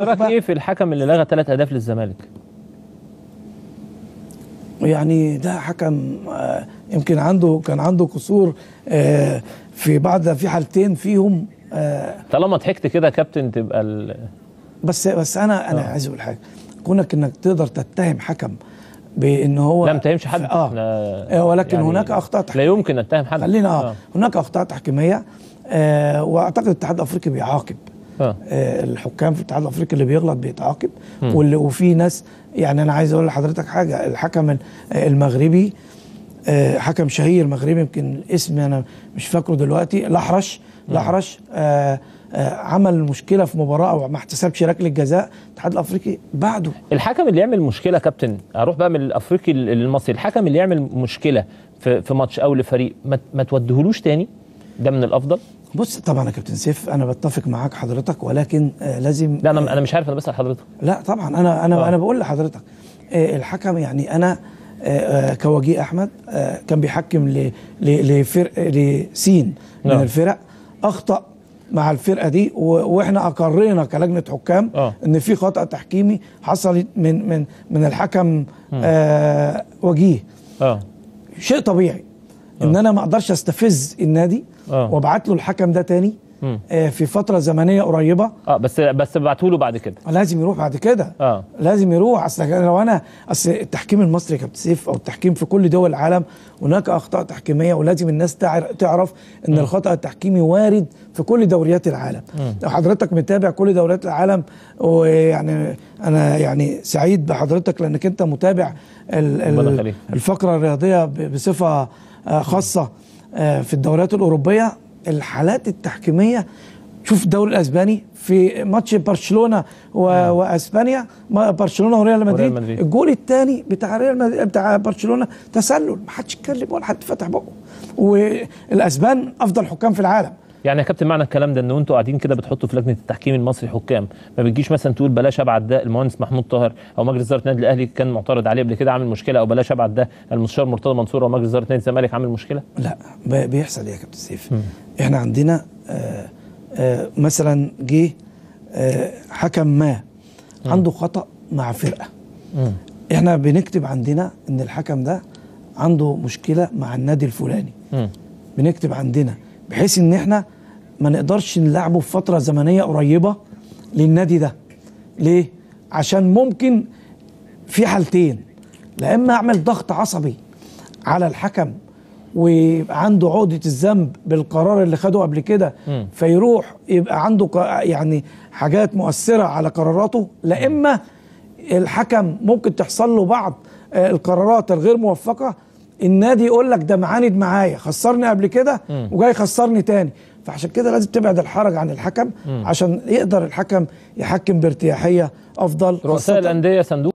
رايك ايه في الحكم اللي لغى ثلاث اهداف للزمالك؟ يعني ده حكم آه، يمكن عنده كان عنده قصور آه، في بعض في حالتين فيهم آه، طالما ضحكت كده يا كابتن تبقى ال... بس بس انا انا عايز اقول حاجه كونك انك تقدر تتهم حكم بان هو لا ما تهمش حد اه إحنا آه، ولكن يعني هناك اخطاء لا تحكيميه يمكن نتهم حد خلينا اه هناك اخطاء تحكيميه آه واعتقد الاتحاد الافريقي بيعاقب اه آه، الحكام في الاتحاد الافريقي اللي بيغلط بيتعاقب واللي وفي ناس يعني انا عايز اقول لحضرتك حاجه الحكم ال- آه، المغربي آه، حكم شهير مغربي يمكن الاسم انا مش فاكره دلوقتي الاحرش الاحرش آه، آه، عمل مشكله في مباراه او ما احتسبش ركله جزاء الاتحاد الافريقي بعده الحكم اللي يعمل مشكله يا كابتن اروح بقى من الافريقي للمصري الحكم اللي يعمل مشكله في في ماتش او لفريق ما, ما توديهولوش تاني ده من الافضل بص طبعا يا كابتن سيف انا بتفق معاك حضرتك ولكن آه، لازم لا انا انا مش عارف انا بسال حضرتك لا طبعا انا انا آه. آه. انا بقول لحضرتك آه، الحكم يعني انا آه، آه، كوجيه احمد آه، كان بيحكم ل- ل- لفرق لسين من نعم. الفرق اخطا مع الفرقه دي و- واحنا اقرينا كلجنه حكام آه. ان في خطا تحكيمي حصل من من من الحكم آه وجيه اه شيء طبيعي ان انا ما اقدرش استفز النادي آه. وابعت له الحكم ده تاني مم. آه في فتره زمنيه قريبه اه بس بس ابعته له بعد كده لازم يروح بعد كده اه لازم يروح اصل لو انا اصل التحكيم المصري يا كابتن سيف او التحكيم في كل دول العالم هناك اخطاء تحكيميه ولازم الناس تعر- تعرف ان الخطا التحكيمي وارد في كل دوريات العالم لو حضرتك متابع كل دوريات العالم ويعني انا يعني سعيد بحضرتك لانك انت متابع ال- ربنا ال- يخليك. الفقره الرياضيه ب- بصفه آه، خاصه آه، في الدوريات الاوروبيه الحالات التحكيميه شوف الدوري الاسباني في ماتش برشلونه و... واسبانيا ما- برشلونه وريال مدريد مدريد. الجول الثاني بتاع ريال مدريد بتاع برشلونه تسلل ما حدش اتكلم ولا حد فتح بقه والاسبان افضل حكام في العالم يعني يا كابتن معنى الكلام ده ان انتوا قاعدين كده بتحطوا في لجنه التحكيم المصري حكام ما بتجيش مثلا تقول بلاش ابعت ده المهندس محمود طاهر او مجلس اداره النادي الاهلي كان معترض عليه قبل كده عامل مشكله او بلاش ابعت ده المستشار مرتضى منصور او مجلس اداره نادي الزمالك عامل مشكله لا ب- بيحصل ايه يا كابتن سيف احنا عندنا آه آه مثلا جه آه حكم ما عنده خطا مع فرقه احنا بنكتب عندنا ان الحكم ده عنده مشكله مع النادي الفلاني مم. بنكتب عندنا بحيث ان احنا ما نقدرش نلعبه في فتره زمنيه قريبه للنادي ده ليه عشان ممكن في حالتين لا اما اعمل ضغط عصبي على الحكم ويبقى عنده عقده الذنب بالقرار اللي خده قبل كده مم. فيروح يبقى عنده ق- يعني حاجات مؤثره على قراراته لا اما الحكم ممكن تحصل له بعض آه، القرارات الغير موفقه النادي يقول لك ده معاند معايا خسرني قبل كده وجاي يخسرني تاني فعشان كده لازم تبعد الحرج عن الحكم عشان يقدر الحكم يحكم بارتياحيه افضل رؤساء خاصة- الانديه صندوق